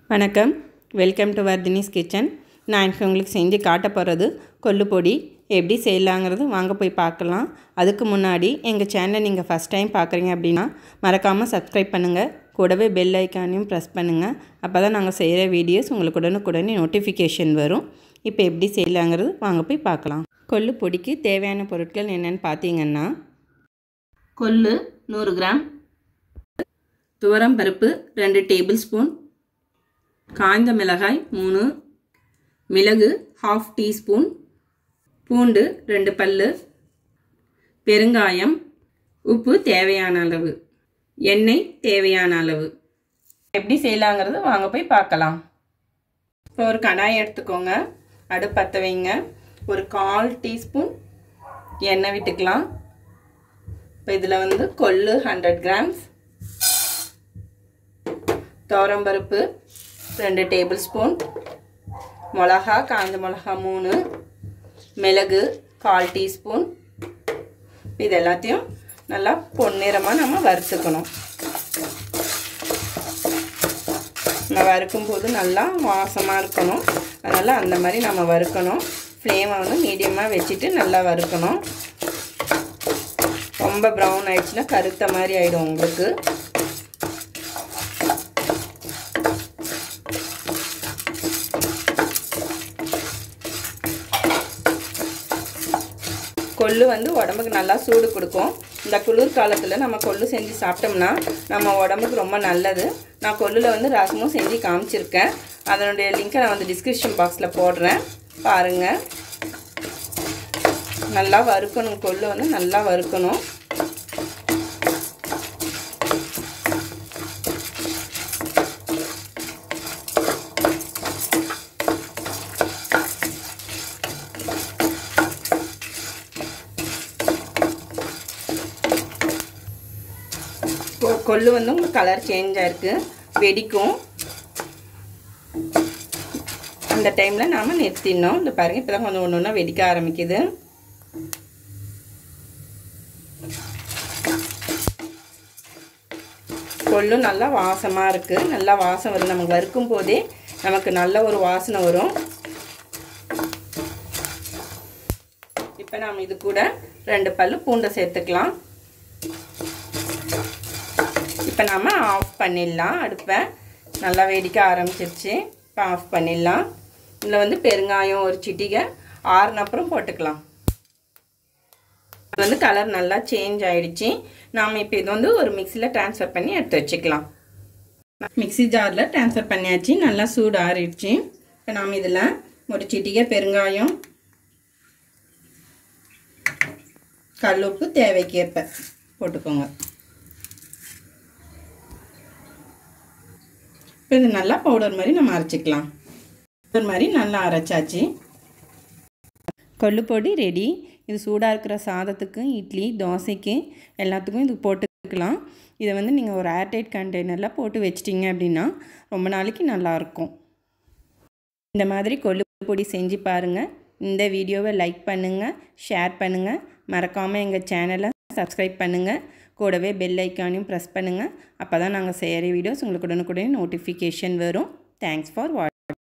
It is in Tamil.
வணக்கம் வெல்கம் டு வர்தினிஸ் கிச்சன் நான் இப்போ உங்களுக்கு செஞ்சு காட்ட போகிறது கொள்ளு பொடி எப்படி செய்யலாங்கிறது வாங்க போய் பார்க்கலாம் அதுக்கு முன்னாடி எங்கள் சேனலை நீங்கள் ஃபஸ்ட் டைம் பார்க்குறீங்க அப்படின்னா மறக்காமல் சப்ஸ்கிரைப் பண்ணுங்கள் கூடவே பெல் ஐக்கானையும் ப்ரெஸ் பண்ணுங்கள் அப்போ தான் நாங்கள் செய்கிற வீடியோஸ் உங்களுக்கு உடனுக்குடனே நோட்டிஃபிகேஷன் வரும் இப்போ எப்படி செய்யலாங்கிறது வாங்க போய் பார்க்கலாம் கொள்ளு பொடிக்கு தேவையான பொருட்கள் என்னென்னு பார்த்தீங்கன்னா கொள்ளு நூறு கிராம் துவரம் பருப்பு ரெண்டு டேபிள் ஸ்பூன் காய்ந்த மிளகாய் மூணு மிளகு ஹாஃப் டீஸ்பூன் பூண்டு ரெண்டு பல்லு பெருங்காயம் உப்பு தேவையான அளவு எண்ணெய் தேவையான அளவு எப்படி செய்யலாங்கிறது வாங்க போய் பார்க்கலாம் இப்போ ஒரு கடாய் எடுத்துக்கோங்க அடுப்பு பற்ற வைங்க ஒரு கால் டீஸ்பூன் எண்ணெய் விட்டுக்கலாம் இப்போ இதில் வந்து கொள்ளு ஹண்ட்ரட் கிராம்ஸ் துவரம்பருப்பு ரெண்டு டேபிள் ஸ்பூன் மிளகா காய்ந்த மிளகா மூணு மிளகு கால் டீஸ்பூன் இது எல்லாத்தையும் நல்லா பொன்னிறமாக நம்ம வறுத்துக்கணும் நம்ம வறுக்கும் போது நல்லா வாசமாக இருக்கணும் அதனால் அந்த மாதிரி நம்ம வறுக்கணும் ஃப்ளேமை வந்து மீடியமாக வச்சுட்டு நல்லா வறுக்கணும் ரொம்ப ப்ரௌன் ஆயிடுச்சுன்னா கருத்த மாதிரி ஆகிடும் உங்களுக்கு கொள்ளு வந்து உடம்புக்கு நல்லா சூடு கொடுக்கும் இந்த குளிர் காலத்தில் நம்ம கொள்ளு செஞ்சு சாப்பிட்டோம்னா நம்ம உடம்புக்கு ரொம்ப நல்லது நான் கொள்ளில் வந்து ரசமும் செஞ்சு காமிச்சிருக்கேன் அதனுடைய லிங்க்கை நான் வந்து டிஸ்கிரிப்ஷன் பாக்ஸில் போடுறேன் பாருங்கள் நல்லா வறுக்கணும் கொள்ளு வந்து நல்லா வறுக்கணும் கொள்ளு வந்து உங்களுக்கு கலர் சேஞ்ச் ஆகிருக்கு வெடிக்கும் அந்த டைமில் நாம் நிறுத்திடணும் இந்த பாருங்கள் இப்போ தான் கொஞ்சம் ஒன்று ஒன்றா வெடிக்க ஆரம்பிக்குது கொள்ளும் நல்லா வாசமாக இருக்குது நல்லா வாசம் வரும் நமக்கு வறுக்கும் போதே நமக்கு நல்ல ஒரு வாசனை வரும் இப்போ நாம் இது கூட ரெண்டு பல் பூண்டை சேர்த்துக்கலாம் இப்போ நாம் ஆஃப் பண்ணிடலாம் அடுப்பை நல்லா வெடிக்க ஆரம்பிச்சிருச்சு இப்போ ஆஃப் பண்ணிடலாம் இதில் வந்து பெருங்காயம் ஒரு சிட்டிகை ஆறுன அப்புறம் போட்டுக்கலாம் வந்து கலர் நல்லா சேஞ்ச் ஆகிடுச்சு நாம் இப்போ இது வந்து ஒரு மிக்சியில் ட்ரான்ஸ்ஃபர் பண்ணி எடுத்து வச்சுக்கலாம் மிக்சி ஜாரில் ட்ரான்ஸ்ஃபர் பண்ணியாச்சு நல்லா சூடு ஆறிடுச்சு இப்போ நாம் இதில் ஒரு சிட்டிகை பெருங்காயம் கல்லுப்பு தேவைக்கேற்ப போட்டுக்கோங்க இப்போ இது நல்லா பவுடர் மாதிரி நம்ம அரைச்சிக்கலாம் பவுடர் மாதிரி நல்லா அரைச்சாச்சு கொள்ளுப்பொடி ரெடி இது சூடாக இருக்கிற சாதத்துக்கு இட்லி தோசைக்கு எல்லாத்துக்கும் இது போட்டுக்கலாம் இதை வந்து நீங்கள் ஒரு ஏர்டைட் கண்டெய்னரில் போட்டு வச்சிட்டிங்க அப்படின்னா ரொம்ப நாளைக்கு நல்லாயிருக்கும் இந்த மாதிரி கொள்ளுப்பொடி செஞ்சு பாருங்கள் இந்த வீடியோவை லைக் பண்ணுங்கள் ஷேர் பண்ணுங்கள் மறக்காமல் எங்கள் சேனலை சப்ஸ்கிரைப் பண்ணுங்கள் கூடவே பெல் ஐக்கானையும் ப்ரெஸ் பண்ணுங்கள் அப்போ தான் நாங்கள் செய்கிற வீடியோஸ் உங்களுக்கு உடனுக்குடனே நோட்டிஃபிகேஷன் வரும் தேங்க்ஸ் ஃபார் வாட்ச்